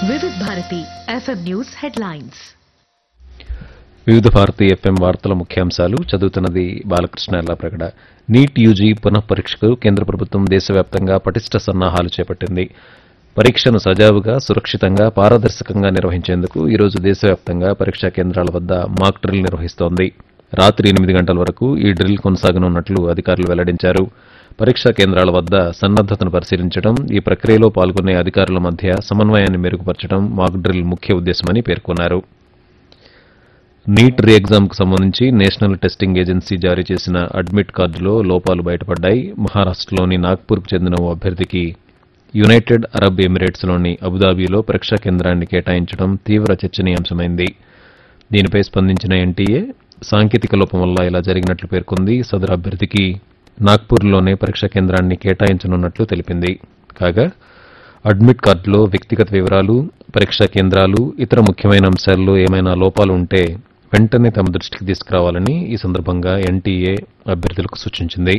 Vividh Bharati FM news headlines Vividh Bharati FM వార్తల ముఖ్యాంశాలు చదువుతున్నది బాలకృష్ణ ఎల్లాప్రగడ నీట్ యూజీ పునః పరీక్షకు కేంద్ర ప్రభుత్వం దేశవ్యాప్తంగా పటిష్ట సన్నాహాలు చేపట్టింది పరీక్షను సజావుగా సురక్షితంగా పారదర్శకంగా నిర్వహించేందుకు ఈరోజు దేశవ్యాప్తంగా పరీక్షా కేంద్రాల వద్ద మాక్ డ్రిల్ నిర్వహిస్తోంది రాత్రి ఎనిమిది గంటల వరకు ఈ డ్రిల్ కొనసాగనున్నట్లు అధికారులు వెల్లడించారు పరీక్షా కేంద్రాల వద్ద సన్నద్దతను పరిశీలించడం ఈ ప్రక్రియలో పాల్గొనే అధికారుల మధ్య సమన్వయాన్ని మెరుగుపరచడం మాక్ డ్రిల్ ముఖ్య ఉద్దేశమని పేర్కొన్నారు నీట్ రీ ఎగ్జామ్కు సంబంధించి నేషనల్ టెస్టింగ్ ఏజెన్సీ జారీ చేసిన అడ్మిట్ కార్డులో లోపాలు బయటపడ్డాయి మహారాష్టలోని నాగ్పూర్కు చెందిన ఓ అభ్యర్థికి యునైటెడ్ అరబ్ ఎమిరేట్స్లోని అబుదాబీలో పరీక్షా కేంద్రాన్ని కేటాయించడం తీవ్ర చర్చనీయాంశమైంది దీనిపై స్పందించిన ఎన్టీఏ సాంకేతిక లోపం వల్ల ఇలా జరిగినట్లు పేర్కొంది సదరు అభ్యర్థికి నాగ్పూర్లోనే పరీక్షా కేంద్రాన్ని కేటాయించనున్నట్లు తెలిపింది కాగా అడ్మిట్ కార్డులో వ్యక్తిగత వివరాలు పరీక్షా కేంద్రాలు ఇతర ముఖ్యమైన అంశాల్లో ఏమైనా లోపాలు ఉంటే వెంటనే తమ దృష్టికి తీసుకురావాలని ఈ సందర్భంగా ఎన్టీఏ అభ్యర్థులకు సూచించింది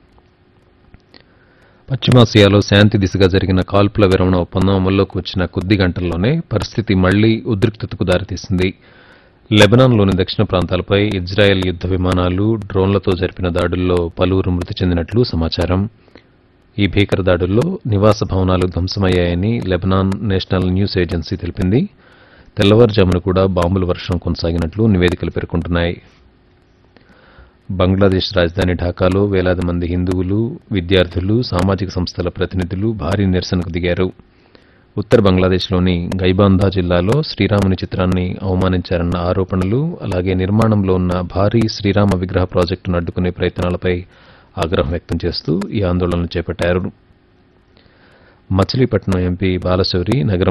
పశ్చిమాసియాలో శాంతి దిశగా జరిగిన కాల్పుల విరమణ ఒప్పందం అమల్లోకి వచ్చిన కొద్ది గంటల్లోనే పరిస్థితి మళ్లీ ఉద్రిక్తతకు దారితీసింది లెబనాన్లోని దక్షిణ ప్రాంతాలపై ఇజ్రాయెల్ యుద్ద విమానాలు డ్రోన్లతో జరిపిన దాడుల్లో పలువురు మృతి చెందినట్లు సమాచారం ఈ భీకర దాడుల్లో నివాస భవనాలు ధ్వంసమయ్యాయని లెబనాన్ నేషనల్ న్యూస్ ఏజెన్సీ తెలిపింది తెల్లవారుజామున కూడా బాంబుల వర్షం కొనసాగినట్లు నివేదికలు పేర్కొంటున్నాయి బంగ్లాదేశ్ రాజధాని ఢాకాలో వేలాది మంది హిందువులు విద్యార్థులు సామాజిక సంస్థల ప్రతినిధులు భారీ నిరసనకు దిగారు ఉత్తర బంగ్లాదేశ్లోని గైబాంధా జిల్లాలో శ్రీరాముని చిత్రాన్ని అవమానించారన్న ఆరోపణలు అలాగే నిర్మాణంలో ఉన్న భారీ శ్రీరామ విగ్రహ ప్రాజెక్టును అడ్డుకునే ప్రయత్నాలపై ఆగ్రహం వ్యక్తం చేస్తూ ఈ ఆందోళనలు చేపట్టారు మచిలీపట్నం ఎంపీ బాలశౌరి నగరం